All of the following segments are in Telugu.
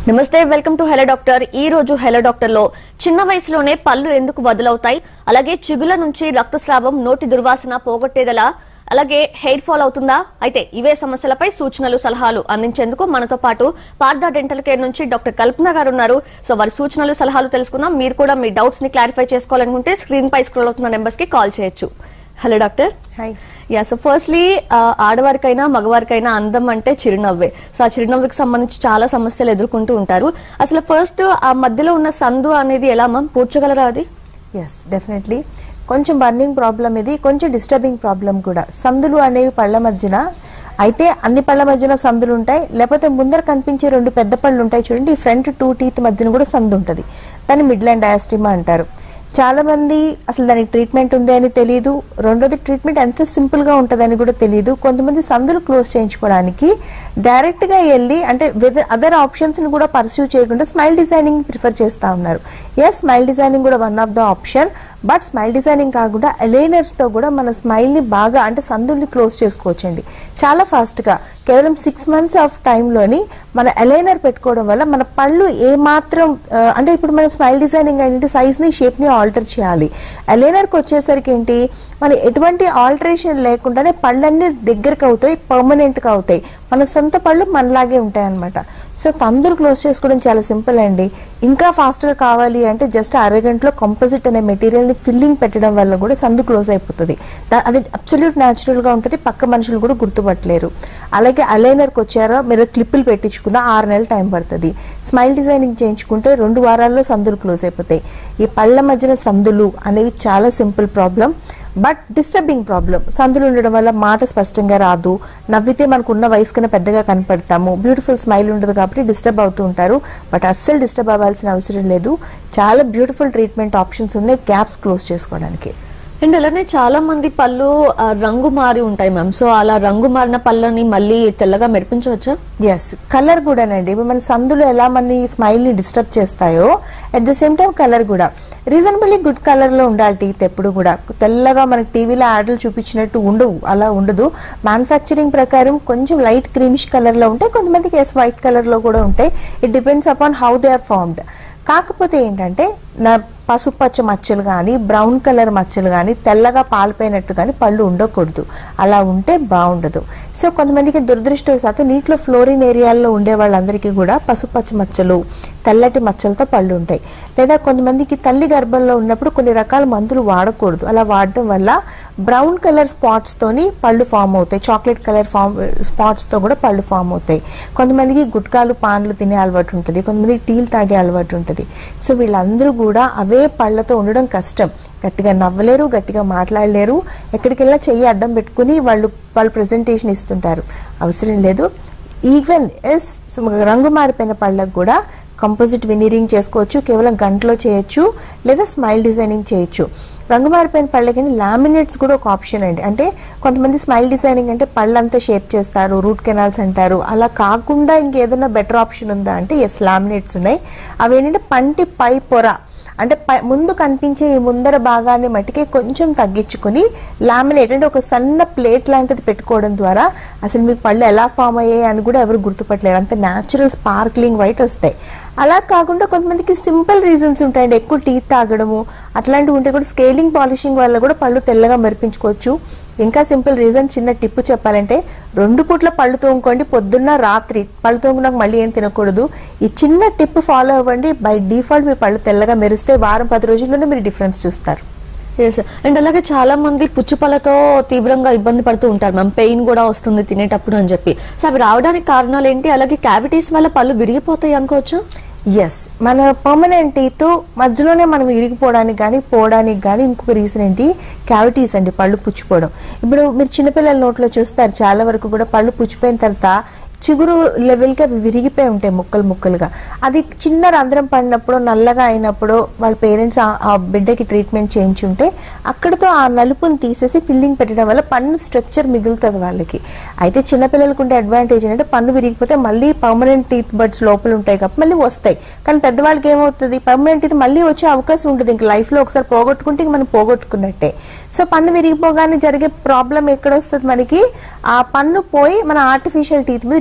నమస్తే వెల్కమ్ టు హెలో డాక్టర్ ఈ రోజు హెలో డాక్టర్ లో చిన్న వయసులోనే పళ్ళు ఎందుకు వదులవుతాయి అలాగే చిగుల నుంచి రక్తస్రావం నోటి దుర్వాసన పోగొట్టేదలా అలాగే హెయిర్ ఫాల్ అవుతుందా అయితే ఇవే సమస్యలపై సూచనలు సలహాలు అందించేందుకు మనతో పాటు పార్థ డెంటల్ కేర్ నుంచి డాక్టర్ కల్పన గారు ఉన్నారు సో వారి సూచనలు సలహాలు తెలుసుకుందాం మీరు కూడా మీ డౌట్స్ ని క్లారిఫై చేసుకోవాలనుకుంటే స్క్రీన్ పై స్క్రోల్ అవుతున్న నెంబర్స్ కి కాల్ చేయొచ్చు hello doctor hi yeah so firstly ఆడవారికైనా మగవారికైనా అందం అంటే చిరునవ్వే సో ఆ చిరునవ్వుకి సంబంధించి చాలా సమస్యలు ఎదుర్కొంటూ ఉంటారు అసలు ఫస్ట్ ఆ మధ్యలో ఉన్న సందు అనేది ఎలా మ్యామ్ పూడ్చగలరా అది ఎస్ డెఫినెట్లీ కొంచెం బర్నింగ్ ప్రాబ్లం ఇది కొంచెం డిస్టర్బింగ్ ప్రాబ్లం కూడా సందులు అనేవి పళ్ళ మధ్యన అయితే అన్ని పళ్ళ మధ్యన సందులు ఉంటాయి లేకపోతే ముందర కనిపించే రెండు పెద్ద పళ్ళు ఉంటాయి చూడండి ఈ ఫ్రంట్ టూ టీత్ మధ్యన కూడా సందు ఉంటుంది దాన్ని మిడ్ లైన్ డయాస్టిమా అంటారు చాలా మంది అసలు దానికి ట్రీట్మెంట్ ఉంది అని తెలియదు రెండోది ట్రీట్మెంట్ ఎంత సింపుల్ గా ఉంటుందని కూడా తెలియదు కొంతమంది సందులు క్లోజ్ చేయించుకోవడానికి డైరెక్ట్ గా వెళ్ళి అంటే అదర్ ఆప్షన్స్ ని కూడా పర్సూ చేయకుండా స్మైల్ డిజైనింగ్ ప్రిఫర్ చేస్తా ఉన్నారు ఎస్ స్మైల్ డిజైనింగ్ కూడా one of the option but smile designing కాకుండా అలైనర్స్ తో కూడా మన స్మైల్ ని బాగా అంటే సందుల్ని క్లోజ్ చేసుకోవచ్చండి చాలా ఫాస్ట్ గా కేవలం సిక్స్ మంత్స్ ఆఫ్ టైంలోని మన అలైనర్ పెట్టుకోవడం వల్ల మన పళ్ళు ఏ మాత్రం ఆ, అంటే ఇప్పుడు మనం స్మైల్ డిజైనింగ్ అంటే సైజ్ ని షేప్ ని ఆల్టర్ చేయాలి అలైనర్కి వచ్చేసరికి ఏంటి మన ఎటువంటి ఆల్టరేషన్ లేకుండానే పళ్ళన్నీ దగ్గరకు అవుతాయి పర్మనెంట్ గా అవుతాయి మన సొంత పళ్ళు మనలాగే ఉంటాయి అనమాట సో తందులు క్లోజ్ చేసుకోవడం చాలా సింపుల్ అండి ఇంకా ఫాస్ట్ గా కావాలి అంటే జస్ట్ అరగంటలో కంపోజిట్ అనే మెటీరియల్ ని ఫిల్లింగ్ పెట్టడం వల్ల కూడా సందు క్లోజ్ అయిపోతుంది దా- అది అబ్సల్యూట్ న్యాచురల్ గా ఉంటుంది పక్క మనుషులు కూడా గుర్తుపట్టలేరు అలాగే అలైనర్కి వచ్చారో మీరు క్లిప్పులు పెట్టించుకున్న ఆరు నెలలు టైం పడుతుంది స్మైల్ డిజైనింగ్ చేయించుకుంటే రెండు వారాల్లో సందులు క్లోజ్ అయిపోతాయి ఈ పళ్ళ మధ్యన సందులు అనేవి చాలా simple problem but disturbing problem సందులు ఉండడం వల్ల మాట స్పష్టంగా రాదు నవ్వితే మనకు ఉన్న వయసు కన్నా పెద్దగా కనపడతాము బ్యూటిఫుల్ స్మైల్ ఉండదు కాబట్టి డిస్టర్బ్ అవుతూ ఉంటారు బట్ అస్సలు డిస్టర్బ్ అవ్వాల్సిన అవసరం లేదు చాలా బ్యూటిఫుల్ ట్రీట్మెంట్ ఆప్షన్స్ ఉన్నాయి గ్యాప్స్ క్లోజ్ చేసుకోవడానికి అండ్ అలానే చాలా మంది పళ్ళు ఆ, రంగు మారి ఉంటాయి మ్యామ్ సో అలా రంగు మారిన పళ్ళని మళ్ళీ తెల్లగా మెరిపించవచ్చా ఎస్ కలర్ కూడానండి ఇప్పుడు మన సందులు ఎలా మన స్మైల్ ని డిస్టర్బ్ చేస్తాయో at the same time colour కూడా రీజనబుల్లీ గుడ్ కలర్ లో ఉండాలి టీత్ ఎప్పుడు కూడా తెల్లగా మనకి టీవీలో యాడ్లు చూపించినట్టు ఉండవు అలా ఉండదు మ్యానుఫ్యాక్చరింగ్ ప్రకారం కొంచెం లైట్ క్రీమిష్ కలర్ లో ఉంటాయి కొంతమందికి ఎస్ వైట్ కలర్ లో కూడా ఉంటాయి it depends upon how they are formed కాకపోతే ఏంటంటే నా పసుపచ్చ మచ్చలు కానీ బ్రౌన్ కలర్ మచ్చలు కానీ తెల్లగా పాలిపోయినట్టు కానీ పళ్ళు ఉండకూడదు అలా ఉంటే బాగుండదు సో కొంతమందికి దురదృష్టవశాత్తు నీటిలో ఫ్లోరిన్ ఏరియాల్లో ఉండే వాళ్ళందరికీ కూడా పసుపచ్చ మచ్చలు తెల్లటి మచ్చలతో పళ్ళు ఉంటాయి లేదా కొంతమందికి తల్లి గర్భంలో ఉన్నప్పుడు కొన్ని రకాల మందులు వాడకూడదు అలా వాడడం వల్ల బ్రౌన్ కలర్ స్పాట్స్ తోని పళ్ళు ఫామ్ అవుతాయి చాక్లెట్ కలర్ ఫామ్ స్పాట్స్ తో కూడా పళ్ళు ఫామ్ అవుతాయి కొంతమందికి గుట్కాలు పాన్లు తినే అలవాటు ఉంటుంది కొంతమందికి టీలు తాగే అలవాటు ఉంటుంది సో వీళ్ళందరూ కూడా అవే పళ్ళతో ఉండడం కష్టం గట్టిగా నవ్వలేరు గట్టిగా మాట్లాడలేరు ఎక్కడికి వెళ్ళినా చెయ్యి అడ్డం పెట్టుకుని వాళ్ళు వాళ్ళు ప్రెజెంటేషన్ ఇస్తుంటారు అవసరం లేదు ఈవెన్ ఎస్ రంగు మారిపోయిన పళ్ళకు కూడా కంపోజిట్ వినీరింగ్ చేసుకోవచ్చు కేవలం గంటలో చేయొచ్చు లేదా స్మైల్ డిజైనింగ్ చేయొచ్చు రంగు మారిపోయిన పళ్ళకి లామినేట్స్ కూడా ఒక ఆప్షన్ అండి అంటే కొంతమంది స్మైల్ డిజైనింగ్ అంటే పళ్ళంతా షేప్ చేస్తారు రూట్ కెనాల్స్ అంటారు అలా కాకుండా ఇంకేదైనా బెటర్ ఆప్షన్ ఉందా అంటే ఎస్ లామినేట్స్ ఉన్నాయి అవి ఏంటంటే పంటి పై పొర అంటే పై- ముందు కనిపించే ఈ ముందర భాగాన్ని మట్టికి కొంచెం తగ్గించుకుని లామినేట్ అంటే ఒక సన్న ప్లేట్ లాంటిది పెట్టుకోవడం ద్వారా అసలు మీ పళ్ళు ఎలా ఫామ్ అయ్యాయి అని కూడా ఎవరు గుర్తుపట్టలేరు అంత న్యాచురల్ స్పార్క్లింగ్ వైట్ వస్తాయి అలా కాకుండా కొంతమందికి సింపుల్ రీజన్స్ ఉంటాయండి ఎక్కువ టీత్ తాగడము అట్లాంటివి ఉంటే కూడా స్కేలింగ్ పాలిషింగ్ వల్ల కూడా పళ్ళు తెల్లగా మెరిపించుకోవచ్చు ఇంకా సింపుల్ రీజన్ చిన్న టిప్పు చెప్పాలంటే రెండు పూట్ల పళ్ళు తోముకోండి పొద్దున్న రాత్రి పళ్ళు తోముకున్నాక మళ్ళీ ఏం తినకూడదు ఈ చిన్న టిప్ ఫాలో అవ్వండి బై డిఫాల్ట్ మీ పళ్ళు తెల్లగా మెరిస్తే వారం పది రోజుల్లోనే మీరు డిఫరెన్స్ చూస్తారు ఎస్ అండ్ అలాగే చాలా మంది పుచ్చుపళ్ళతో తీవ్రంగా ఇబ్బంది పడుతూ ఉంటారు మ్యామ్ పెయిన్ కూడా వస్తుంది తినేటప్పుడు అని చెప్పి సో అవి రావడానికి కారణాలు ఏంటి అలాగే క్యావిటీస్ వల్ల పళ్ళు విరిగిపోతాయి అనుకోవచ్చు ఎస్ మన పర్మనెంట్ టీత్ మధ్యలోనే మనం ఇరిగిపోవడానికి కానీ పోవడానికి కానీ ఇంకొక రీజన్ ఏంటి క్యావిటీస్ అండి పళ్ళు పుచ్చిపోవడం ఇప్పుడు మీరు చిన్నపిల్లల నోట్లో చూస్తారు చాలా వరకు కూడా పళ్ళు పుచ్చిపోయిన తర్వాత చిగురు లెవెల్కి అవి విరిగిపోయి ఉంటాయి ముక్కలు ముక్కలుగా అది చిన్న రంధ్రం పడినప్పుడు నల్లగా అయినప్పుడు వాళ్ళ పేరెంట్స్ ఆ బిడ్డకి ట్రీట్మెంట్ చేయించుంటే అక్కడతో ఆ నలుపుని తీసేసి ఫిల్లింగ్ పెట్టడం వల్ల పన్ను స్ట్రక్చర్ మిగులుతుంది వాళ్ళకి అయితే చిన్నపిల్లలకు ఉండే అడ్వాంటేజ్ ఏంటంటే పన్ను విరిగిపోతే మళ్ళీ పర్మనెంట్ టీత్ బడ్స్ లోపల ఉంటాయి కాబట్టి మళ్ళీ వస్తాయి కానీ పెద్దవాళ్ళకి ఏమవుతుంది పర్మనెంట్ టీత్ మళ్ళీ వచ్చే అవకాశం ఉంటుంది ఇంక లైఫ్లో ఒకసారి పోగొట్టుకుంటే ఇంక మనం పోగొట్టుకున్నట్టే సో పన్ను విరిగిపోగానే జరిగే ప్రాబ్లం ఎక్కడ వస్తుంది మనకి ఆ పన్ను పోయి మన ఆర్టిఫిషియల్ టీత్ మీద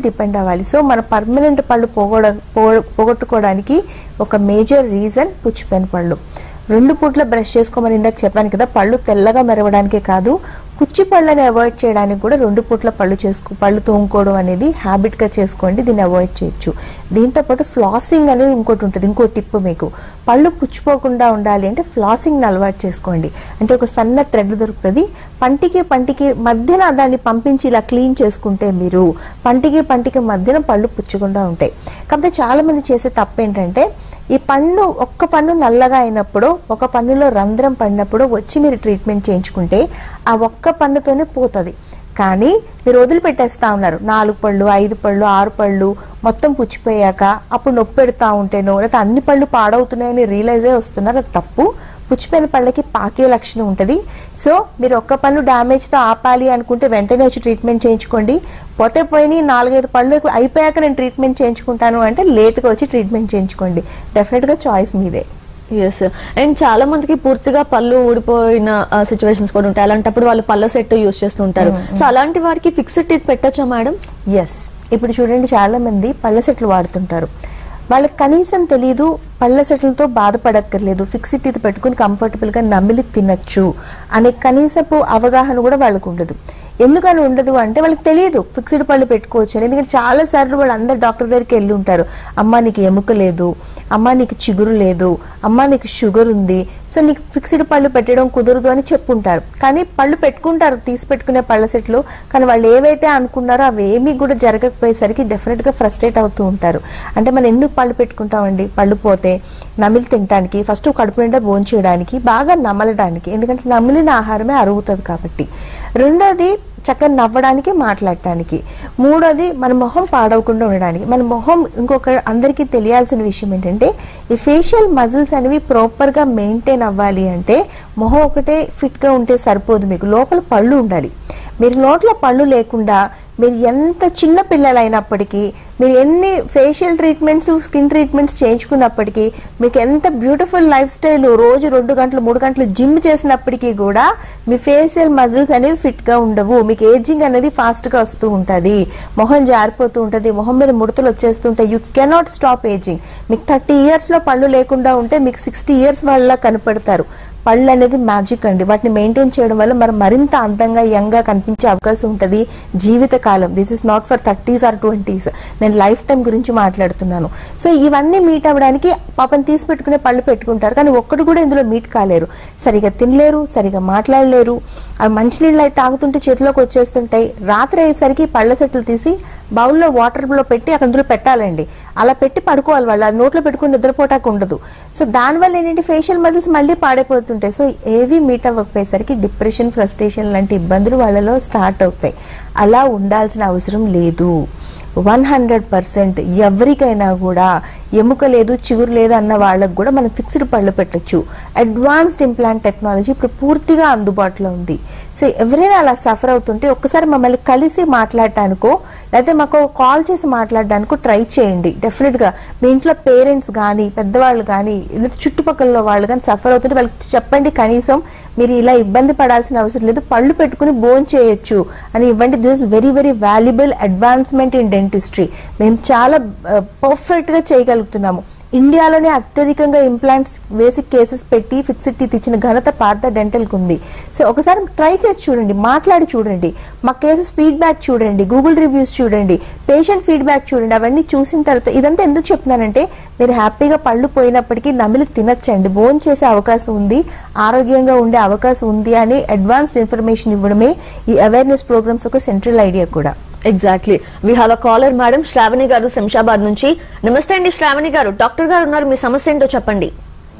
డిపెండ్ అవ్వాలి సో మన పర్మనెంట్ పళ్ళు పోగొడ పోగొ- పోగొట్టుకోవడానికి ఒక మేజర్ రీజన్ పుచ్చిపోయిన పళ్ళు రెండు పూట్ల బ్రష్ చేసుకోమని ఇందాక చెప్పాను కదా పళ్ళు తెల్లగా మెరవడానికే కాదు పుచ్చి పళ్ళని అవాయిడ్ చేయడానికి కూడా రెండు పూట్ల పళ్ళు చేసుకో పళ్ళు తోముకోవడం అనేది హ్యాబిట్గా చేసుకోండి దీన్ని అవాయిడ్ చేయొచ్చు దీంతో పాటు ఫ్లాసింగ్ అనేది ఇంకోటి ఉంటుంది ఇంకో టిప్ మీకు పళ్ళు పుచ్చిపోకుండా ఉండాలి అంటే ఫ్లాసింగ్ని అలవాటు చేసుకోండి అంటే ఒక సన్న థ్రెడ్ దొరుకుతుంది పంటికి పంటికి మధ్యన దాన్ని పంపించి ఇలా క్లీన్ చేసుకుంటే మీరు పంటికి పంటికి మధ్యన పళ్ళు పుచ్చకుండా ఉంటాయి కాకపోతే చాలా మంది చేసే తప్పు ఏంటంటే ఈ పన్ను ఒక్క పన్ను నల్లగా అయినప్పుడు ఒక పన్నులో రంధ్రం పడినప్పుడు వచ్చి మీరు ట్రీట్మెంట్ చేయించుకుంటే ఆ ఒక్క పన్నుతోనే పోతుంది కానీ మీరు వదిలిపెట్టేస్తా ఉన్నారు నాలుగు పళ్ళు ఐదు పళ్ళు ఆరు పళ్ళు మొత్తం పుచ్చిపోయాక అప్పుడు నొప్పి పెడతా ఉంటేనో లేకపోతే అన్ని పళ్ళు పాడవుతున్నాయని రియలైజ్ అయ్యి వస్తున్నారు అది తప్పు పుచ్చిపోయిన పళ్ళకి పాకే లక్షణం ఉంటుంది సో మీరు ఒక్క పన్ను డ్యామేజ్తో ఆపాలి అనుకుంటే వెంటనే వచ్చి ట్రీట్మెంట్ చేయించుకోండి పోతే పోయి నాలుగైదు పళ్ళు అయిపోయాక నేను ట్రీట్మెంట్ చేయించుకుంటాను అంటే లేట్గా వచ్చి ట్రీట్మెంట్ చేయించుకోండి డెఫినెట్గా చాయిస్ మీదే ఎస్ అండ్ చాలా మందికి పూర్తిగా పళ్ళు ఊడిపోయిన సిచ్యువేషన్స్ కూడా ఉంటాయి అలాంటప్పుడు వాళ్ళు పళ్ళ సెట్ యూస్ చేస్తూ ఉంటారు సో అలాంటి వారికి ఫిక్స్డ్ టీత్ పెట్టచ్చా మేడం ఎస్ ఇప్పుడు చూడండి చాలా మంది పళ్ళ సెట్లు వాడుతుంటారు వాళ్ళకి కనీసం తెలియదు పళ్ళ సెట్లతో బాధపడక్కర్లేదు ఫిక్స్డ్ టీత్ పెట్టుకుని కంఫర్టబుల్గా నమిలి తినచ్చు అనే కనీసపు అవగాహన కూడా వాళ్ళకు ఉండదు ఎందుకని ఉండదు అంటే వాళ్ళకి తెలియదు ఫిక్స్డ్ పళ్ళు పెట్టుకోవచ్చు అని ఎందుకంటే చాలా సార్లు వాళ్ళు అందరు డాక్టర్ దగ్గరికి వెళ్ళి ఉంటారు అమ్మ నీకు ఎముక లేదు అమ్మ నీకు చిగురు లేదు అమ్మ నీకు షుగర్ ఉంది సో నీకు ఫిక్స్డ్ పళ్ళు పెట్టడం కుదరదు అని చెప్పుంటారు కానీ పళ్ళు పెట్టుకుంటారు తీసి పెట్టుకునే పళ్ళ సెట్లు కానీ వాళ్ళు ఏవైతే అనుకున్నారో అవి ఏమీ కూడా జరగకపోయేసరికి డెఫినెట్గా ఫ్రస్ట్రేట్ అవుతూ ఉంటారు అంటే మనం ఎందుకు పళ్ళు పెట్టుకుంటామండి పళ్ళు పోతే నమిలి తినడానికి ఫస్ట్ కడుపు నిండా భోంచేయడానికి బాగా నమలడానికి ఎందుకంటే నమిలిన ఆహారమే అరుగుతుంది కాబట్టి రెండోది చక్కగా నవ్వడానికి మాట్లాడటానికి మూడోది మన మొహం పాడవకుండా ఉండడానికి మన మొహం ఇంకొక అందరికీ తెలియాల్సిన విషయం ఏంటంటే ఈ ఫేషియల్ మజిల్స్ అనేవి ప్రాపర్గా మెయింటైన్ అవ్వాలి అంటే మొహం ఒకటే ఫిట్గా ఉంటే సరిపోదు మీకు లోపల పళ్ళు ఉండాలి మీరు నోట్లో పళ్ళు లేకుండా మీరు ఎంత చిన్న పిల్లలైనప్పటికీ మీరు ఎన్ని ఫేషియల్ ట్రీట్మెంట్స్ స్కిన్ ట్రీట్మెంట్స్ చేయించుకున్నప్పటికీ మీకు ఎంత బ్యూటిఫుల్ లైఫ్ స్టైల్ రోజు రెండు గంటలు మూడు గంటలు జిమ్ చేసినప్పటికీ కూడా మీ ఫేషియల్ మజిల్స్ అనేవి ఫిట్గా ఉండవు మీకు ఏజింగ్ అనేది ఫాస్ట్గా వస్తూ ఉంటుంది మొహం జారిపోతూ ఉంటుంది మొహం మీద ముడతలు వచ్చేస్తుంటాయి యూ కెనాట్ స్టాప్ ఏజింగ్ మీకు థర్టీ ఇయర్స్లో పళ్ళు లేకుండా ఉంటే మీకు సిక్స్టీ ఇయర్స్ వాళ్ళ కనపడతారు పళ్ళు అనేది మ్యాజిక్ అండి వాటిని మెయింటైన్ చేయడం వల్ల మనం మరింత అందంగా యంగ్గా కనిపించే అవకాశం ఉంటుంది జీవితకాలం this is not for thirties or twenties నేను లైఫ్ టైం గురించి మాట్లాడుతున్నాను సో ఇవన్నీ మీట్ అవ్వడానికి పాపం తీసి పెట్టుకునే పళ్ళు పెట్టుకుంటారు కానీ ఒక్కడు కూడా ఇందులో మీట్ కాలేరు సరిగా తినలేరు సరిగా మాట్లాడలేరు అవి మంచినీళ్ళు అయితే తాగుతుంటే చేతిలోకి వచ్చేస్తుంటాయి రాత్రి అయ్యేసరికి పళ్ళ సెట్లు తీసి బౌల్లో వాటర్లో పెట్టి అక్కడ అందులో పెట్టాలండి అలా పెట్టి పడుకోవాలి వాళ్ళు అది నోట్లో పెట్టుకుని నిద్రపోటానికి ఉండదు సో దానివల్ల ఏంటంటే ఫేషియల్ మజిల్స్ మళ్ళీ పాడైపోతుంటాయి సో ఏవి మీట్ అవ్వకపోయేసరికి డిప్రెషన్ ఫ్రస్ట్రేషన్ లాంటి ఇబ్బందులు వాళ్ళలో స్టార్ట్ అవుతాయి అలా ఉండాల్సిన అవసరం లేదు వన్ హండ్రెడ్ పర్సెంట్ ఎవరికైనా కూడా ఎముక లేదు చిగురు లేదు అన్న వాళ్ళకు కూడా మనం ఫిక్స్డ్ పళ్ళు పెట్టొచ్చు అడ్వాన్స్డ్ ఇంప్లాంట్ టెక్నాలజీ ఇప్పుడు పూర్తిగా అందుబాటులో ఉంది సో ఎవరైనా అలా సఫర్ అవుతుంటే ఒక్కసారి మమ్మల్ని కలిసి మాట్లాడటానికో లేకపోతే మాకు కాల్ చేసి మాట్లాడడానికో ట్రై చేయండి డెఫినెట్గా మీ ఇంట్లో పేరెంట్స్ కానీ పెద్దవాళ్ళు కానీ లేదా చుట్టుపక్కల వాళ్ళు కానీ సఫర్ అవుతుంటే వాళ్ళకి చెప్పండి కనీసం మీరు ఇలా ఇబ్బంది పడాల్సిన అవసరం లేదు పళ్ళు పెట్టుకుని బోన్ చేయొచ్చు అని ఇవ్వండి this very very valuable advancement in dentistry మేము చాలా పర్ఫెక్ట్గా చేయగలుగుతున్నాము ఇండియాలోనే అత్యధికంగా ఇంప్లాంట్స్ బేసిక్ కేసెస్ పెట్టి ఫిక్స్డ్ టీత్ ఇచ్చిన ఘనత పార్థ డెంటల్కి ఉంది సో ఒకసారి ట్రై చేసి చూడండి మాట్లాడి చూడండి మా కేసెస్ ఫీడ్బ్యాక్ చూడండి గూగుల్ రివ్యూస్ చూడండి పేషెంట్ ఫీడ్బ్యాక్ చూడండి అవన్నీ చూసిన తర్వాత ఇదంతా ఎందుకు చెప్తున్నానంటే మీరు హ్యాపీగా పళ్ళు పోయినప్పటికీ నమిలి తినచ్చండి బోన్ చేసే అవకాశం ఉంది ఆరోగ్యంగా ఉండే అవకాశం ఉంది అని అడ్వాన్స్డ్ ఇన్ఫర్మేషన్ ఇవ్వడమే ఈ అవేర్నెస్ ప్రోగ్రామ్స్ ఒక సెంట్రల్ ఐడియా కూడా exactly we have a caller madam Shravani garu Shamshabad నుంచి నమస్తే అండి శ్రావణి గారు డాక్టర్ గారు ఉన్నారు మీ సమస్య ఏంటో చెప్పండి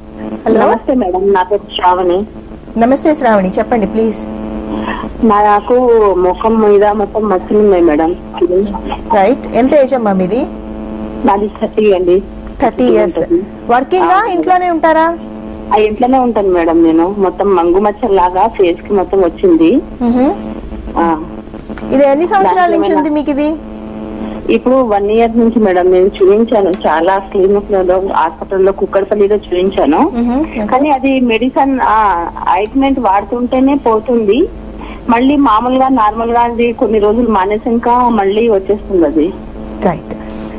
హలో నమస్తే మేడం నా పేరు శ్రావణి నమస్తే శ్రావణి చెప్పండి ప్లీజ్ నాకు ముఖం మీద మొత్తం మచ్చలు ఉన్నాయి మేడం రైట్ ఎంత ఏజ్ అమ్మా మీది నాది థర్టీ అండి థర్టీ ఇయర్స్ వర్కింగా ఇంట్లోనే ఉంటారా ఆ ఇంట్లోనే ఉంటాను మేడం నేను మొత్తం మంగు మచ్చల్ లాగా ఫేస్ కి మొత్తం వచ్చింది మ్హూ. ఆ, ఇది ఎన్ని సంవత్సరాల నుంచి ఉంది మీకు ఇది ఇప్పుడు వన్ ఇయర్ నుంచి మేడం నేను చూపించాను చాలా క్లినిక్ లలో హాస్పిటల్లో కుక్కడపల్లిలో చూపించాను మ్హూ. కానీ అది మెడిసిన్ ఆయింట్మెంట్ వాడుతుంటేనే పోతుంది మళ్ళీ మామూలుగా నార్మల్ గా అది కొన్ని రోజులు మానేసాక మళ్ళీ వచ్చేస్తుంది అది రైట్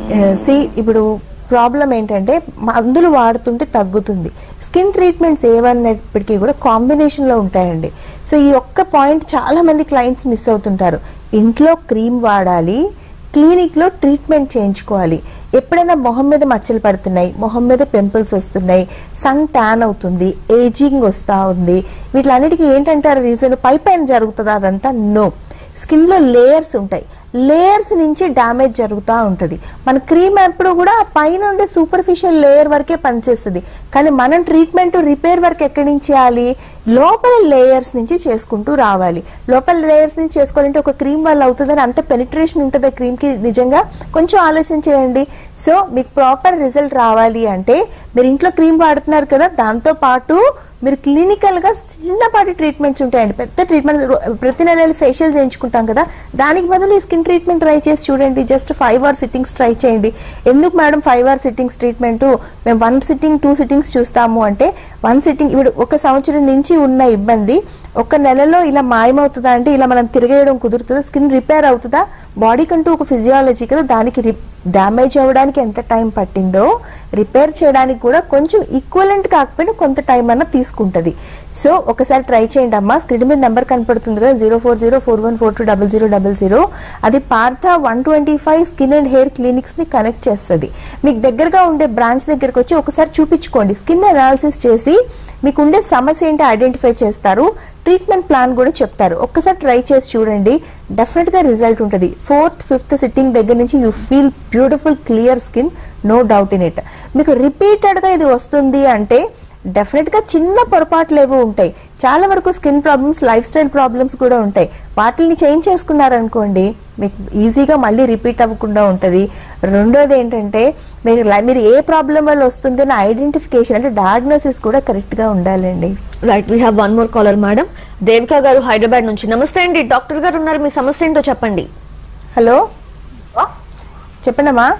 సి ఇప్పుడు ప్రాబ్లం ఏంటంటే మందులు వాడుతుంటే తగ్గుతుంది స్కిన్ ట్రీట్మెంట్స్ ఏవన్నప్పటికీ కూడా కాంబినేషన్లో ఉంటాయండి సో ఈ ఒక్క పాయింట్ చాలా మంది క్లయింట్స్ మిస్ అవుతుంటారు ఇంట్లో క్రీమ్ వాడాలి క్లినిక్లో ట్రీట్మెంట్ చేయించుకోవాలి ఎప్పుడైనా మొహం మీద మచ్చలు పడుతున్నాయి మొహం మీద పింపుల్స్ వస్తున్నాయి సన్ ట్యాన్ అవుతుంది ఏజింగ్ వస్తూ ఉంది వీటిలన్నిటికీ ఏంటంటారు రీజన్ పై పైన జరుగుతుందా అదంతా నో స్కిన్లో లేయర్స్ ఉంటాయి లేయర్స్ నుంచి డ్యామేజ్ జరుగుతూ ఉంటుంది మన క్రీమ్ ఎప్పుడు కూడా ఆ పైన ఉండే సూపర్ఫిషియల్ లేయర్ వరకే పనిచేస్తుంది కానీ మనం ట్రీట్మెంట్ రిపేర్ వర్క్ ఎక్కడి నుంచి చేయాలి లోపల లేయర్స్ నుంచి చేసుకుంటూ రావాలి లోపల లేయర్స్ నుంచి చేసుకోవాలంటే ఒక క్రీమ్ వల్ల అవుతుందని అంత పెనిట్రేషన్ ఉంటుంది క్రీమ్కి నిజంగా కొంచెం ఆలోచన చేయండి సో మీకు ప్రాపర్ రిజల్ట్ రావాలి అంటే మీరు ఇంట్లో క్రీమ్ వాడుతున్నారు కదా దాంతో పాటు మీరు క్లినికల్ గా చిన్నపాటి ట్రీట్మెంట్స్ ఉంటాయండి పెద్ద ట్రీట్మెంట్ ప్రతి నెల ఫేషియల్ చేయించుకుంటాం కదా దానికి బదులు ఈ స్కిన్ ట్రీట్మెంట్ ట్రై చేసి చూడండి just five hour sittings try చేయండి ఎందుకు madam five hour sittings treatment మేము వన్ సిట్టింగ్ టూ సిట్టింగ్స్ చూస్తాము అంటే వన్ సిట్టింగ్ ఇప్పుడు ఒక సంవత్సరం నుంచి ఉన్న ఇబ్బంది ఒక నెలలో ఇలా మాయమవుతుందా అంటే ఇలా మనం తిరగేయడం కుదురుతుందా స్కిన్ రిపేర్ అవుతుందా బాడీ కంటూ ఒక ఫిజియాలజీ కదా దానికి డ్యామేజ్ అవ్వడానికి ఎంత టైం పట్టిందో రిపేర్ చేయడానికి కూడా కొంచెం ఈక్వలెంట్ కాకపోయినా కొంత టైం అన్న తీసుకుంటుంది సో ఒకసారి ట్రై చేయండి అమ్మా స్క్రీన్ మీద నెంబర్ కనపడుతుంది కదా zero four zero four one four two double zero double zero అది Partha one twenty five skin and hair clinics ని కనెక్ట్ చేస్తుంది మీకు దగ్గరగా ఉండే బ్రాంచ్ దగ్గరకు వచ్చి ఒకసారి చూపించుకోండి స్కిన్ అనాలిసిస్ చేసి మీకు ఉండే సమస్య ఏంటో ఐడెంటిఫై చేస్తారు ట్రీట్మెంట్ ప్లాన్ కూడా చెప్తారు ఒక్కసారి ట్రై చేసి చూడండి డెఫినెట్ గా రిజల్ట్ ఉంటుంది ఫోర్త్ ఫిఫ్త్ సిట్టింగ్ దగ్గర నుంచి you feel beautiful clear skin no doubt in it మీకు రిపీటెడ్ గా ఇది వస్తుంది అంటే డెఫినెట్ గా చిన్న పొరపాట్లు ఏవో ఉంటాయి చాలా వరకు skin problems life style problems కూడా ఉంటాయి వాటిని చేంజ్ చేసుకున్నారనుకోండి మీకు ఈజీగా మళ్ళీ రిపీట్ అవ్వకుండా ఉంటుంది రెండోది ఏంటంటే మీరు లై- మీరు ఏ ప్రాబ్లం వల్ల వస్తుంది అని ఐడెంటిఫికేషన్ అంటే డయాగ్నోసిస్ కూడా కరెక్ట్ గా ఉండాలండి right we have one more caller madam Devika garu Hyderabad నుంచి నమస్తే అండి డాక్టర్ గారు ఉన్నారు మీ సమస్య ఏంటో చెప్పండి హలో చెప్పండమ్మా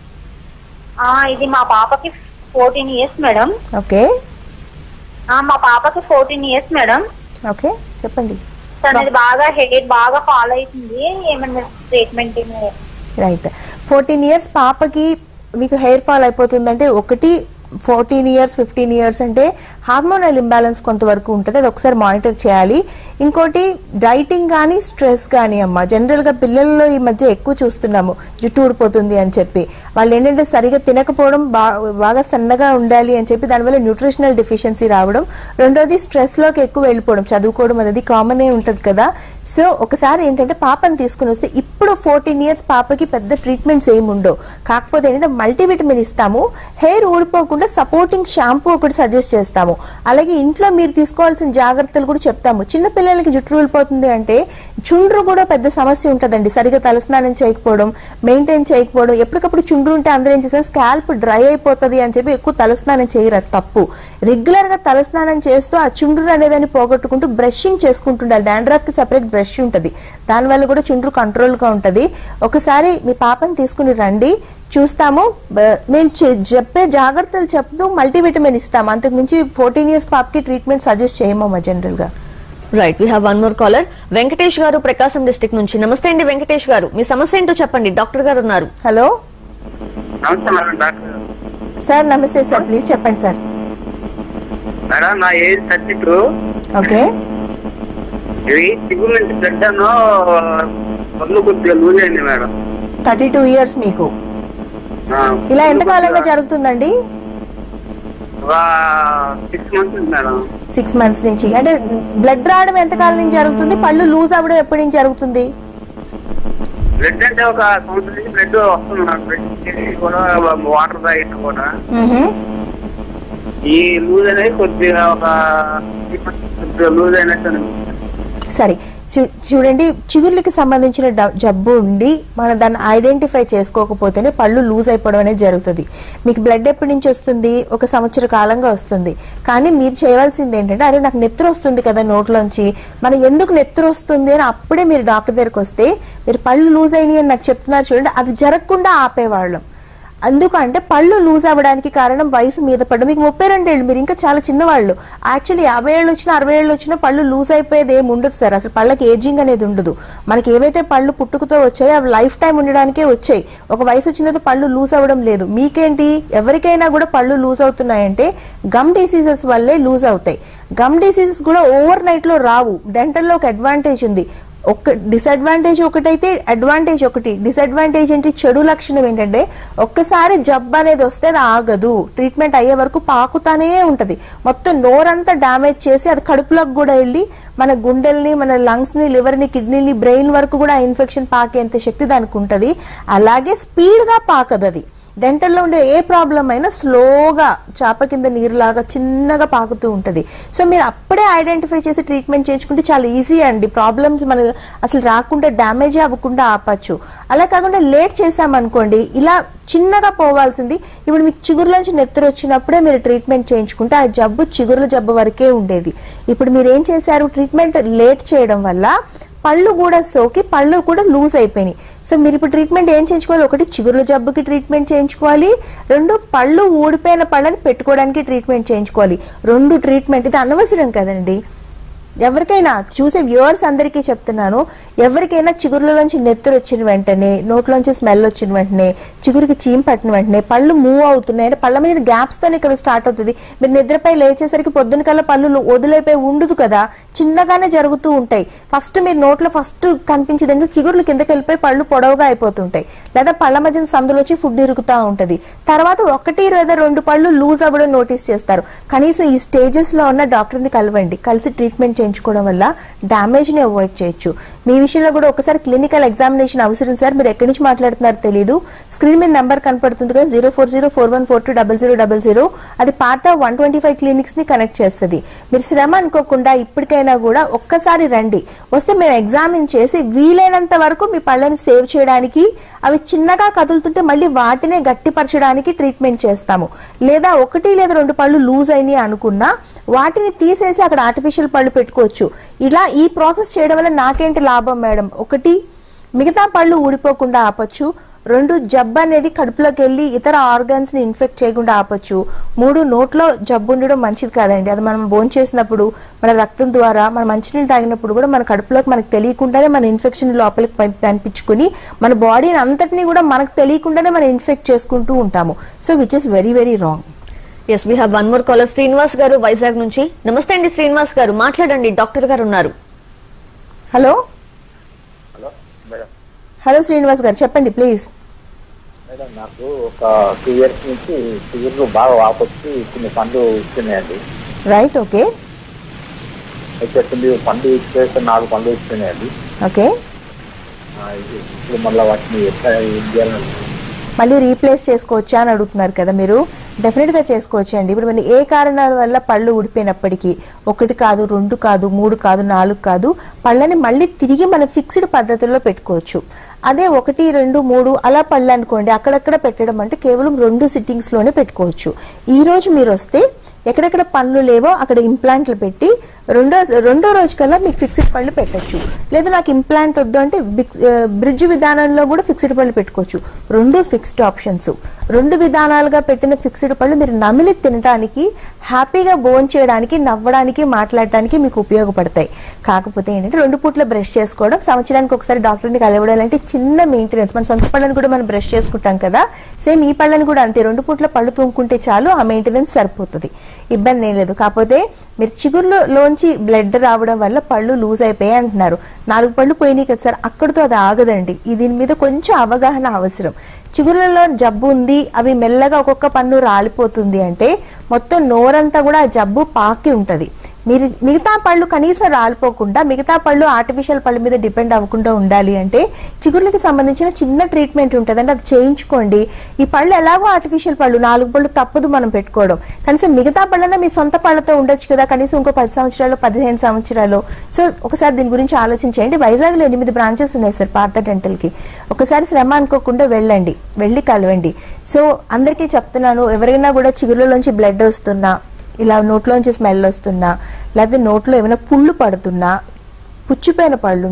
ఆ, ఇది మా పాపకి ఫోర్టీన్ ఇయర్స్ మేడం ఓకే ఆ, మా పాపకి ఫోర్టీన్ ఇయర్స్ మేడం ఓకే చెప్పండి తనది బాగా హెడ్ బాగా ఫాలో అవుతుంది ఏమన్నా ట్రీట్మెంట్ రైట్ ఫోర్టీన్ ఇయర్స్ పాపకి మీకు హెయిర్ ఫాల్ అయిపోతుందంటే ఒకటి ఫోర్టీన్ ఇయర్స్ ఫిఫ్టీన్ ఇయర్స్ అంటే హార్మోనల్ ఇంబ్యాలెన్స్ కొంతవరకు ఉంటుంది అది ఒకసారి మానిటర్ చేయాలి ఇంకోటి డైటింగ్ కానీ స్ట్రెస్ కానీ అమ్మ జనరల్గా పిల్లల్లో ఈ మధ్య ఎక్కువ చూస్తున్నాము జుట్టు ఊడిపోతుంది అని చెప్పి వాళ్ళు ఏంటంటే సరిగా తినకపోవడం బా- బాగా సన్నగా ఉండాలి అని చెప్పి దానివల్ల న్యూట్రిషనల్ డెఫిషియన్సీ రావడం రెండోది స్ట్రెస్లోకి ఎక్కువ వెళ్ళిపోవడం చదువుకోవడం అనేది కామనే ఉంటుంది కదా సో ఒకసారి ఏంటంటే పాపని తీసుకుని వస్తే ఇప్పుడు ఫోర్టీన్ ఇయర్స్ పాపకి పెద్ద ట్రీట్మెంట్స్ ఏమి ఉండవు కాకపోతే ఏంటంటే మల్టీవిటమిన్ ఇస్తాము హెయిర్ ఊడిపోకుండా సపోర్టింగ్ షాంపూ ఒకటి సజెస్ట్ చేస్తాము అలాగే ఇంట్లో మీరు తీసుకోవాల్సిన జాగ్రత్తలు కూడా చెప్తాము చిన్న పిల్లలకి జుట్టు ఊడిపోతుంది అంటే చుండ్రు కూడా పెద్ద సమస్య ఉంటుందండి సరిగా తలస్నానం చేయకపోవడం మెయింటైన్ చేయకపోవడం ఎప్పటికప్పుడు చుండ్రు ఉంటే అందరూ ఏం చేస్తారు స్కాల్ప్ డ్రై అయిపోతుంది అని చెప్పి ఎక్కువ తలస్నానం చేయరు అది తప్పు రెగ్యులర్ గా తలస్నానం చేస్తూ ఆ చుండ్రు అనేదాన్ని పోగొట్టుకుంటూ బ్రషింగ్ చేసుకుంటుండాలి డాండ్రాఫ్ కి సెపరేట్ బ్రష్ ఉంటుంది దానివల్ల కూడా చుండ్రు కంట్రోల్ గా ఉంటది ఒకసారి మీ పాపని తీసుకుని రండి చూస్తాము బ- మేము చె- చెప్పే జాగ్రత్తలు చెప్తూ మల్టీవిటమిన్ ఇస్తాము అంతకు మించి ఫోర్టీన్ ఇయర్స్ పాపకి ట్రీట్మెంట్ సజెస్ట్ చేయమమ్మా జనరల్ గా right we have one more caller Venkatesh garu Prakasam district నుంచి నమస్తే అండి వెంకటేష్ గారు మీ సమస్య ఏంటో చెప్పండి డాక్టర్ గారు ఉన్నారు హలో నమస్తే మేడం డాక్టర్ సార్ నమస్తే సార్ ప్లీజ్ చెప్పండి సార్ మేడం నా ఏజ్ థర్టీ టూ ఓకే ఇది చిగురు నుంచి బ్లడ్ అను పళ్ళు కొద్దిగా లూజ్ అయింది మేడం థర్టీ టూ ఇయర్స్ మీకు ఆ, ఇలా ఎంత కాలంగా జరుగుతుందండి ఒక సిక్స్ మంత్స్ ఉంది మేడం సిక్స్ మంత్స్ నుంచి అంటే బ్లడ్ రావడం ఎంత కాలం నుంచి జరుగుతుంది పళ్ళు లూజ్ అవ్వడం ఎప్పటి నుంచి జరుగుతుంది బ్లడ్ అంటే ఒక సంవత్సరం నుంచి బ్లడ్ వస్తుంది మేడం బ్లడ్ కూడా వాటర్ తాగిన కూడా మ్హూ. ఈ లూజ్ అనేది కొద్దిగా ఒక six months కొద్దిగా లూజ్ అయినట్టు అనిపిస్తుంది. సరే చూ- చూడండి చిగుర్లకి సంబంధించిన డ- జబ్బు ఉండి మనం దాన్ని ఐడెంటిఫై చేసుకోకపోతేనే పళ్ళు లూజ్ అయిపోవడం అనేది జరుగుతుంది మీకు బ్లడ్ ఎప్పటి నుంచి వస్తుంది ఒక సంవత్సర కాలంగా వస్తుంది కానీ మీరు చేయవలసింది ఏంటంటే అరే నాకు నెత్తురు వస్తుంది కదా నోట్లోంచి మనం ఎందుకు నెత్తురు వస్తుంది అని అప్పుడే మీరు డాక్టర్ దగ్గరికి వస్తే మీరు పళ్ళు లూజ్ అయినాయి అని నాకు చెప్తున్నారు చూడండి అది జరగకుండా ఆపేవాళ్ళం అందుకంటే పళ్ళు లూజ్ అవ్వడానికి కారణం వయసు మీద పడ్డం మీకు ముప్పై రెండేళ్ళు మీరు ఇంకా చాలా చిన్నవాళ్ళు యాక్చువల్లీ యాభై ఏళ్ళు వచ్చినా అరవై ఏళ్ళు వచ్చినా పళ్ళు లూజ్ అయిపోయేది ఏమి ఉండదు సార్ అసలు పళ్ళకి ఏజింగ్ అనేది ఉండదు మనకి ఏవైతే పళ్ళు పుట్టుకతో వచ్చాయో అవి లైఫ్ టైం ఉండడానికే వచ్చాయి ఒక వయసు వచ్చిన తర్వాత పళ్ళు లూజ్ అవ్వడం లేదు మీకేంటి ఎవరికైనా కూడా పళ్ళు లూజ్ అవుతున్నాయంటే గమ్ డిసీజెస్ వల్లే లూజ్ అవుతాయి గమ్ డిసీజెస్ కూడా ఓవర్ నైట్ లో రావు డెంటల్లో ఒక అడ్వాంటేజ్ ఉంది ఒక డిసడ్వాంటేజ్ ఒకటైతే అడ్వాంటేజ్ ఒకటి డిసడ్వాంటేజ్ ఏంటి చెడు లక్షణం ఏంటంటే ఒక్కసారి జబ్బు అనేది వస్తే అది ఆగదు ట్రీట్మెంట్ అయ్యే వరకు పాకుతానే ఉంటది మొత్తం నోరంతా డ్యామేజ్ చేసి అది కడుపులోకి కూడా వెళ్ళి మన గుండెల్ని మన లంగ్స్ ని లివర్ ని కిడ్నీని బ్రెయిన్ వరకు కూడా ఆ ఇన్ఫెక్షన్ పాకేంత శక్తి దానికి ఉంటది అలాగే స్పీడ్ గా పాకదు అది డెంటల్లో ఉండే ఏ ప్రాబ్లం అయినా స్లోగా చాప కింద నీరులాగా చిన్నగా పాకుతూ ఉంటుంది సో మీరు అప్పుడే ఐడెంటిఫై చేసి ట్రీట్మెంట్ చేయించుకుంటే చాలా ఈజీ అండి ప్రాబ్లమ్స్ మన అసలు రాకుండా డ్యామేజ్ అవ్వకుండా ఆపచ్చు అలా కాకుండా లేట్ చేసామనుకోండి ఇలా చిన్నగా పోవాల్సింది ఇప్పుడు మీకు చిగురులోంచి నెత్తరు వచ్చినప్పుడే మీరు ట్రీట్మెంట్ చేయించుకుంటే ఆ జబ్బు చిగురుల జబ్బు వరకే ఉండేది ఇప్పుడు మీరు ఏం చేశారు ట్రీట్మెంట్ లేట్ చేయడం వల్ల పళ్ళు కూడా సోకి పళ్ళు కూడా లూజ్ అయిపోయినాయి సో మీరు ఇప్పుడు ట్రీట్మెంట్ ఏం చేయించుకోవాలి ఒకటి చిగురుల జబ్బుకి ట్రీట్మెంట్ చేయించుకోవాలి రెండు పళ్ళు ఊడిపోయిన పళ్ళని పెట్టుకోవడానికి ట్రీట్మెంట్ చేయించుకోవాలి రెండు ట్రీట్మెంట్ ఇది అనవసరం కదండి ఎవరికైనా చూసే వ్యూవర్స్ అందరికీ చెప్తున్నాను ఎవరికైనా చిగురులోంచి నెత్తురు వచ్చిన వెంటనే నోట్లోంచి స్మెల్ వచ్చిన వెంటనే చిగురికి చీమ్ పట్టిన వెంటనే పళ్ళు మూవ్ అవుతున్నాయి అంటే పళ్ళ మీద గ్యాప్స్ తోనే కదా స్టార్ట్ అవుతుంది మీరు నిద్రపై లేచేసరికి పొద్దున కల్లా పళ్ళు వదిలేపై ఉండదు కదా చిన్నగానే జరుగుతూ ఉంటాయి ఫస్ట్ మీరు నోట్లో ఫస్ట్ కనిపించేది అంటే చిగుర్లు కిందకి వెళ్ళిపోయి పళ్ళు పొడవుగా అయిపోతుంటాయి లేదా పళ్ళ మధ్యన సందులో వచ్చి ఫుడ్ ఇరుకుతా ఉంటది తర్వాత ఒకటి లేదా రెండు పళ్ళు లూజ్ అవ్వడం నోటీస్ చేస్తారు కనీసం ఈ స్టేజెస్ లో ఉన్న డాక్టర్ ని కలవండి కలిసి ట్రీట్మెంట్ చేయించుకోవడం వల్ల డ్యామేజ్ ని అవాయిడ్ చేయొచ్చు మీ విషయంలో కూడా ఒకసారి క్లినికల్ ఎగ్జామినేషన్ అవసరం సార్ మీరు ఎక్కడి నుంచి మాట్లాడుతున్నారో తెలియదు స్క్రీన్ మీద నెంబర్ కనపడుతుంది కదా zero four zero four one four two double zero double zero అది పాత వన్ ట్వంటీ ఫైవ్ క్లినిక్స్ ని కనెక్ట్ చేస్తుంది మీరు శ్రమ అనుకోకుండా ఇప్పటికైనా కూడా ఒక్కసారి రండి వస్తే మేము ఎగ్జామిన్ చేసి వీలైనంత వరకు మీ పళ్ళని సేవ్ చేయడానికి అవి చిన్నగా కదులుతుంటే మళ్ళీ వాటినే గట్టిపరచడానికి ట్రీట్మెంట్ చేస్తాము లేదా ఒకటి లేదా రెండు పళ్ళు లూజ్ అయినాయి అనుకున్నా వాటిని తీసేసి అక్కడ ఆర్టిఫిషియల్ పళ్ళు పెట్టుకోవచ్చు ఇలా ఈ ప్రాసెస్ చేయడం వల్ల నాకేంటి లాభం మేడం ఒకటి మిగతా పళ్ళు ఊడిపోకుండా ఆపొచ్చు రెండు జబ్బు అనేది కడుపులోకి వెళ్ళి ఇతర ఆర్గన్స్ ని ఇన్ఫెక్ట్ చేయకుండా ఆపొచ్చు మూడు నోట్లో జబ్బు ఉండడం మంచిది కాదండి అది మనం భోంచేసినప్పుడు చేసినప్పుడు మన రక్తం ద్వారా మన మంచినీళ్ళు తాగినప్పుడు కూడా మన కడుపులోకి మనకు తెలియకుండానే మన ఇన్ఫెక్షన్ లోపలికి పం- పంపించుకుని మన బాడీని అంతటినీ కూడా మనకు తెలియకుండానే మనం ఇన్ఫెక్ట్ చేసుకుంటూ ఉంటాము so which is very very wrong yes we have one more caller Srinivas garu Vizag నుంచి నమస్తే అండి శ్రీనివాస్ గారు మాట్లాడండి డాక్టర్ గారు ఉన్నారు hello hello madam hello Srinivas garu చెప్పండి ప్లీజ్ మేడం నాకు ఒక టూ ఇయర్స్ నుంచి చిగుర్లు బాగా వాపొచ్చి కొన్ని పండ్లు ఇస్తున్నాయండి రైట్ ఓకే అయితే కొన్ని పండ్లు ఇచ్చేస్తే నాలుగు పండ్లు ఇస్తున్నాయండి ఓకే ఆ, ఇది ఇప్పుడు మళ్ళీ వాటిని ఎట్లా ఏం చేయాలని మళ్ళీ రీప్లేస్ చేసుకోవచ్చా అని అడుగుతున్నారు కదా మీరు డెఫినెట్గా చేసుకోవచ్చు అండి ఇప్పుడు మనం ఏ కారణాల వల్ల పళ్ళు ఊడిపోయినప్పటికీ ఒకటి కాదు రెండు కాదు మూడు కాదు నాలుగు కాదు పళ్ళని మళ్ళీ తిరిగి మన ఫిక్స్డ్ పద్ధతిలో పెట్టుకోవచ్చు అదే ఒకటి రెండు మూడు అలా పళ్ళు అనుకోండి అక్కడక్కడ పెట్టడం అంటే కేవలం రెండు సిట్టింగ్స్లోనే పెట్టుకోవచ్చు ఈ రోజు మీరు వస్తే ఎక్కడెక్కడ పళ్ళు లేవో అక్కడ ఇంప్లాంట్లు పెట్టి రెండో రెండో రోజు కల్లా మీకు ఫిక్స్డ్ పళ్ళు పెట్టొచ్చు లేదు నాకు ఇంప్లాంట్ వద్దు అంటే బ్రిడ్జ్ విధానంలో కూడా ఫిక్స్డ్ పళ్ళు పెట్టుకోవచ్చు రెండు ఫిక్స్డ్ ఆప్షన్స్ రెండు విధానాలుగా పెట్టిన ఫిక్స్డ్ పళ్ళు మీరు నమిలి తినడానికి హ్యాపీగా బోన్ చేయడానికి నవ్వడానికి మాట్లాడటానికి మీకు ఉపయోగపడతాయి కాకపోతే ఏంటంటే రెండు పూట్ల బ్రష్ చేసుకోవడం సంవత్సరానికి ఒకసారి డాక్టర్ని కలవడం లాంటి చిన్న మెయింటెనెన్స్ మన సొంత పళ్ళని కూడా మనం బ్రష్ చేసుకుంటాం కదా సేమ్ ఈ పళ్ళని కూడా అంతే రెండు పూట్ల పళ్ళు తూముకుంటే చాలు ఆ మెయింటెనెన్స్ సరిపోతుంది ఇబ్బంది ఏం లేదు కాకపోతే మీరు చిగురులోంచి బ్లడ్ రావడం వల్ల పళ్ళు లూజ్ అయిపోయాయి అంటున్నారు నాలుగు పళ్ళు పోయినాయి కదా సార్ అక్కడితో అది ఆగదండి ఈ దీని మీద కొంచెం అవగాహన అవసరం చిగురులలో జబ్బు ఉంది అవి మెల్లగా ఒక్కొక్క పన్ను రాలిపోతుంది అంటే మొత్తం నోరంతా కూడా ఆ జబ్బు పాకి ఉంటది మీరు మిగతా పళ్ళు కనీసం రాలిపోకుండా మిగతా పళ్ళు ఆర్టిఫిషియల్ పళ్ళ మీద డిపెండ్ అవ్వకుండా ఉండాలి అంటే చిగుర్లకి సంబంధించిన చిన్న ట్రీట్మెంట్ ఉంటుంది అంటే అది చేయించుకోండి ఈ పళ్ళు ఎలాగో ఆర్టిఫిషియల్ పళ్ళు నాలుగు పళ్ళు తప్పదు మనం పెట్టుకోవడం కనీసం మిగతా పళ్ళన మీ సొంత పళ్ళతో ఉండొచ్చు కదా కనీసం ఇంకో పది సంవత్సరాలు పదిహేను సంవత్సరాలు సో ఒకసారి దీని గురించి ఆలోచించండి వైజాగ్లో ఎనిమిది బ్రాంచెస్ ఉన్నాయి సార్ పార్థ డెంటల్కి ఒకసారి శ్రమ అనుకోకుండా వెళ్ళండి వెళ్ళి కలవండి సో అందరికీ చెప్తున్నాను ఎవరైనా కూడా చిగురులోంచి బ్లడ్ వస్తున్నా ఇలా నోట్లోంచి స్మెల్ వస్తున్నా లేకపోతే నోట్లో ఏమైనా పుళ్ళు పడుతున్నా పుచ్చిపోయిన పళ్ళున్నా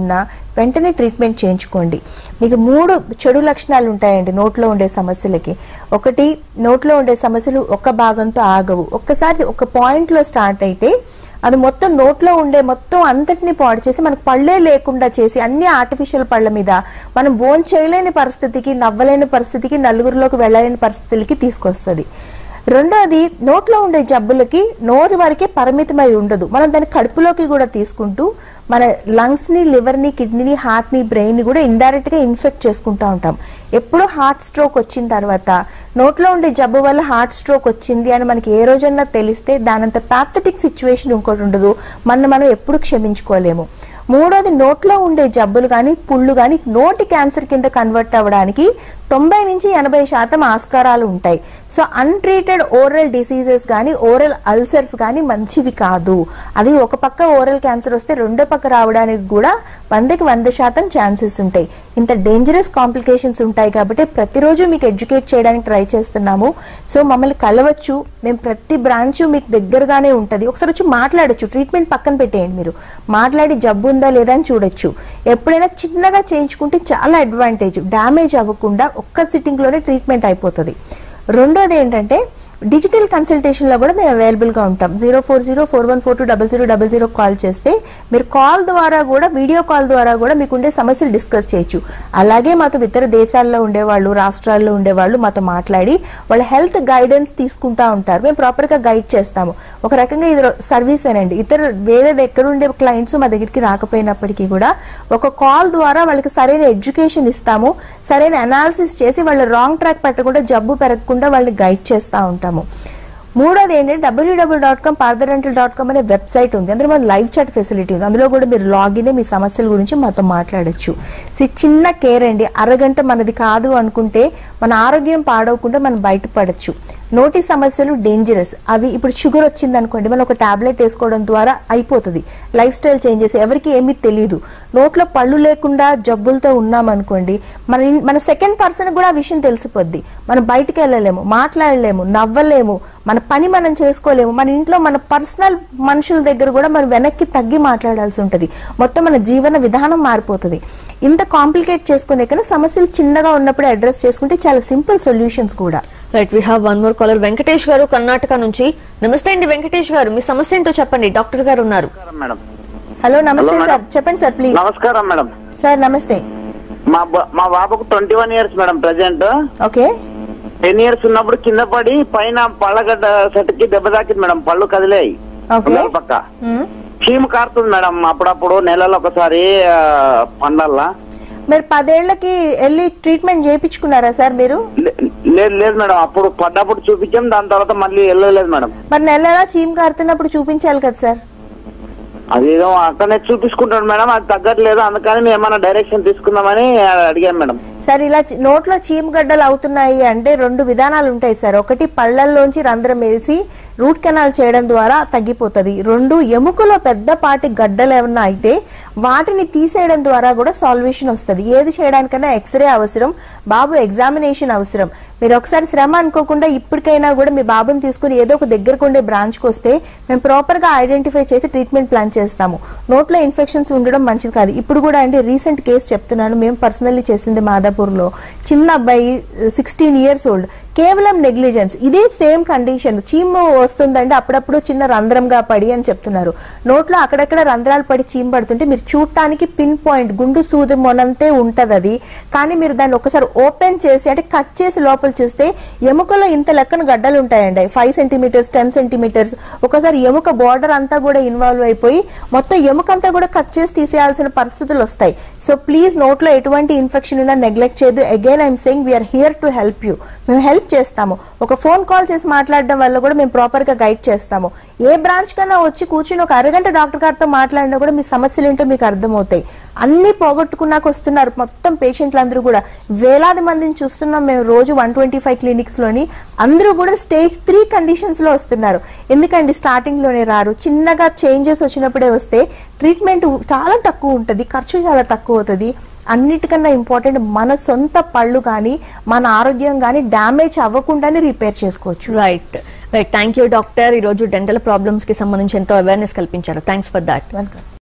వెంటనే ట్రీట్మెంట్ చేయించుకోండి మీకు మూడు చెడు లక్షణాలు ఉంటాయండి నోట్లో ఉండే సమస్యలకి ఒకటి నోట్లో ఉండే సమస్యలు ఒక్క భాగంతో ఆగవు ఒక్కసారి ఒక పాయింట్లో స్టార్ట్ అయితే అది మొత్తం నోట్లో ఉండే మొత్తం అంతటిని పాడు చేసి మనకు పళ్ళే లేకుండా చేసి అన్ని ఆర్టిఫిషియల్ పళ్ళ మీద మనం బోన్ చేయలేని పరిస్థితికి నవ్వలేని పరిస్థితికి నలుగురిలోకి వెళ్ళలేని పరిస్థితులకి తీసుకొస్తుంది రెండోది నోట్లో ఉండే జబ్బులకి నోరు వరకే పరిమితమై ఉండదు మనం దాన్ని కడుపులోకి కూడా తీసుకుంటూ మన లంగ్స్ ని లివర్ ని కిడ్నీని హార్ట్ ని బ్రెయిన్ ని కూడా ఇండైరెక్ట్ గా ఇన్ఫెక్ట్ చేసుకుంటా ఉంటాం ఎప్పుడు హార్ట్ స్ట్రోక్ వచ్చిన తర్వాత నోట్లో ఉండే జబ్బు వల్ల హార్ట్ స్ట్రోక్ వచ్చింది అని మనకి ఏ రోజన్నా తెలిస్తే దానంత ప్యాథటిక్ సిచ్యువేషన్ ఇంకోటి ఉండదు మన మనం ఎప్పుడు క్షమించుకోలేము మూడోది నోట్లో ఉండే జబ్బులు కానీ పుళ్ళు కానీ నోటి క్యాన్సర్ కింద కన్వర్ట్ అవ్వడానికి తొంభై నుంచి ఎనభై శాతం ఆస్కారాలు ఉంటాయి సో అన్ట్రీటెడ్ ఓరల్ డిసీజెస్ కానీ ఓరల్ అల్సర్స్ కానీ మంచివి కాదు అది ఒక పక్క ఓరల్ క్యాన్సర్ వస్తే రెండో పక్క రావడానికి కూడా వందకి వంద శాతం ఛాన్సెస్ ఉంటాయి ఇంత డేంజరస్ కాంప్లికేషన్స్ ఉంటాయి కాబట్టి ప్రతిరోజు మీకు ఎడ్యుకేట్ చేయడానికి ట్రై చేస్తున్నాము సో మమ్మల్ని కలవచ్చు మేము ప్రతి బ్రాంచ్ మీకు దగ్గరగానే ఉంటుంది ఒకసారి వచ్చి మాట్లాడొచ్చు ట్రీట్మెంట్ పక్కన పెట్టేయండి మీరు మాట్లాడి జబ్బు ఉందా లేదా అని చూడొచ్చు ఎప్పుడైనా చిన్నగా చేయించుకుంటే చాలా అడ్వాంటేజ్ డ్యామేజ్ అవ్వకుండా ఒక్క సిట్టింగ్ లోనే ట్రీట్మెంట్ అయిపోతుంది రెండోది ఏంటంటే డిజిటల్ కన్సల్టేషన్ లో కూడా మేము అవైలబుల్ గా ఉంటాం zero four zero four one four two double zero double zero call చేస్తే మీరు కాల్ ద్వారా కూడా వీడియో కాల్ ద్వారా కూడా మీకు ఉండే సమస్యలు డిస్కస్ చేయొచ్చు అలాగే మాతో ఇతర దేశాల్లో ఉండేవాళ్ళు రాష్ట్రాల్లో ఉండేవాళ్ళు మాతో మాట్లాడి వాళ్ళ హెల్త్ గైడెన్స్ తీసుకుంటా ఉంటారు మేము ప్రాపర్ గా గైడ్ చేస్తాము ఒక రకంగా ఇది సర్వీస్ అనండి ఇతర వేరే ఎక్కడ ఉండే క్లయింట్స్ మా దగ్గరికి రాకపోయినప్పటికీ కూడా ఒక కాల్ ద్వారా వాళ్ళకి సరైన ఎడ్యుకేషన్ ఇస్తాము సరైన అనాలిసిస్ చేసి వాళ్ళ రాంగ్ ట్రాక్ పెట్టకుండా జబ్బు పెరగకుండా వాళ్ళని గైడ్ చేస్తూ ఉంటాము మూడోది ఏంటంటే W W dot com Partha dental dot com అనే వెబ్సైట్ ఉంది అందులో మన లైవ్ చాట్ ఫెసిలిటీ ఉంది అందులో కూడా మీరు లాగిన్ మీ సమస్యల గురించి మాతో మాట్లాడొచ్చు సో ఈ చిన్న కేర్ అండి అరగంట మనది కాదు అనుకుంటే మన ఆరోగ్యం పాడవకుండా మనం బయటపడచ్చు నోటి సమస్యలు డేంజరస్ అవి ఇప్పుడు షుగర్ వచ్చింది అనుకోండి మనం ఒక టాబ్లెట్ వేసుకోవడం ద్వారా అయిపోతుంది లైఫ్ స్టైల్ చేంజెస్ ఎవరికి ఏమీ తెలియదు నోట్లో పళ్ళు లేకుండా జబ్బులతో ఉన్నాం అనుకోండి మన ఇన్- మన సెకండ్ పర్సన్ కూడా ఆ విషయం తెలిసిపోద్ది మనం బయటికి వెళ్ళలేము మాట్లాడలేము నవ్వలేము మన పని మనం చేసుకోలేము మన ఇంట్లో మన పర్సనల్ మనుషుల దగ్గర కూడా మనం వెనక్కి తగ్గి మాట్లాడాల్సి ఉంటుంది మొత్తం మన జీవన విధానం మారిపోతుంది ఇంత కాంప్లికేట్ చేసుకునే కన్నా సమస్యలు చిన్నగా ఉన్నప్పుడే అడ్రస్ చేసుకుంటే చాలా సింపుల్ సొల్యూషన్స్ కూడా right we have one more caller Venkatesh garu Karnataka నుంచి నమస్తే అండి వెంకటేష్ గారు మీ సమస్య ఏంటో చెప్పండి డాక్టర్ గారు ఉన్నారు నమస్కారం మేడం హలో నమస్తే Hello, సార్ madam. చెప్పండి సార్ ప్లీజ్ నమస్కారం మేడం సార్ నమస్తే మా బ- మా బాబుకు twenty one years madam present okay ten years ఉన్నప్పుడు కింద పడి పైన పళ్ళగడ్డ సెట్కి దెబ్బ తాకింది మేడం పళ్ళు కదిలేయి ఓకే రెండో పక్క మ్మ్. చీము కారుతుంది మేడం అప్పుడప్పుడు నెలలో ఒకసారి ఆ, పండల్లా మీరు పదేళ్లకి వెళ్ళి ట్రీట్మెంట్ చేయించుకున్నారా సార్ మీరు లే- లేదు లేదు మేడం అప్పుడు పడ్డప్పుడు చూపించాం దాని తర్వాత మళ్ళీ వెళ్ళలేదు మేడం మరి నెల నెలా చీమ్ కారుతున్నప్పుడు చూపించాలి కదా సార్ అదేదో అక్కడనే చూపించుకుంటాడు మేడం అది తగ్గట్లేదు అందుకని మేము ఏమైనా డైరెక్షన్ తీసుకుందామని అడిగాం మేడం సార్ ఇలా చి- నోట్లో చీమ్ గడ్డలు అవుతున్నాయి అంటే రెండు విధానాలు ఉంటాయి సార్ ఒకటి పళ్ళల్లోంచి రంధ్రం వేసి రూట్ కెనాల్ చేయడం ద్వారా తగ్గిపోతుంది రెండు ఎముకలో పెద్దపాటి గడ్డలు ఏమన్నా అయితే వాటిని తీసేయడం ద్వారా కూడా సాల్వేషన్ వస్తుంది ఏది చేయడానికన్నా ఎక్స్రే అవసరం బాబు ఎగ్జామినేషన్ అవసరం మీరు ఒకసారి శ్రమ అనుకోకుండా ఇప్పటికైనా కూడా మీ బాబుని తీసుకుని ఏదో ఒక దగ్గరకు ఉండే బ్రాంచ్కి వస్తే మేము ప్రాపర్గా ఐడెంటిఫై చేసి ట్రీట్మెంట్ ప్లాన్ చేస్తాము నోట్లో ఇన్ఫెక్షన్స్ ఉండడం మంచిది కాదు ఇప్పుడు కూడా అండి రీసెంట్ కేసు చెప్తున్నాను మేము పర్సనల్లీ చేసింది మాదాపూర్లో చిన్న అబ్బాయి సిక్స్టీన్ ఇయర్స్ ఓల్డ్ కేవలం నెగ్లిజెన్స్ ఇదే సేమ్ కండిషన్ చీము వస్తుందంటే అప్పుడప్పుడు చిన్న రంధ్రంగా పడి అని చెప్తున్నారు నోట్లో అక్కడక్కడ రంధ్రాలు పడి చీము పడుతుంటే మీరు చూడటానికి పిన్ పాయింట్ గుండు సూది మొనంతే ఉంటది అది కానీ మీరు దాన్ని ఒకసారి ఓపెన్ చేసి అంటే కట్ చేసి లోపల చూస్తే ఎముకలో ఇంత లెక్కన గడ్డలు ఉంటాయండి ఫైవ్ సెంటీమీటర్స్ టెన్ సెంటీమీటర్స్ ఒకసారి ఎముక బార్డర్ అంతా కూడా ఇన్వాల్వ్ అయిపోయి మొత్తం ఎముక అంతా కూడా కట్ చేసి తీసేయాల్సిన పరిస్థితులు వస్తాయి సో ప్లీజ్ నోట్లో ఎటువంటి ఇన్ఫెక్షన్ ఉన్నా నెగ్లెక్ట్ చేయదు again I'm saying we're here to help you మేము హెల్ప్ చేస్తాము ఒక ఫోన్ కాల్ చేసి మాట్లాడడం వల్ల కూడా మేము ప్రాపర్ గా గైడ్ చేస్తాము ఏ బ్రాంచ్ కన్నా వచ్చి కూర్చుని ఒక అరగంట డాక్టర్ గారితో మాట్లాడినా కూడా మీ సమస్యలు ఏంటో మీకు అర్థమవుతాయి అన్ని పోగొట్టుకున్నాక వస్తున్నారు మొత్తం పేషెంట్లు అందరూ కూడా వేలాది మందిని చూస్తున్నాం మేము రోజు వన్ ట్వంటీ ఫైవ్ క్లినిక్స్ లోని అందరూ కూడా స్టేజ్ త్రీ కండిషన్స్ లో వస్తున్నారు ఎందుకండి స్టార్టింగ్ లోనే రారు చిన్నగా చేంజెస్ వచ్చినప్పుడే వస్తే ట్రీట్మెంట్ చాలా తక్కువ ఉంటుంది ఖర్చు చాలా తక్కువ అవుతుంది అన్నిటికన్నా ఇంపార్టెంట్ మన సొంత పళ్ళు కానీ మన ఆరోగ్యం కానీ డ్యామేజ్ అవ్వకుండానే రిపేర్ చేసుకోవచ్చు right right thank you doctor ఈ రోజు డెంటల్ ప్రాబ్లమ్స్ కి సంబంధించి ఎంతో అవేర్నెస్ కల్పించారు థ్యాంక్స్ ఫర్ దాట్ వెల్కమ్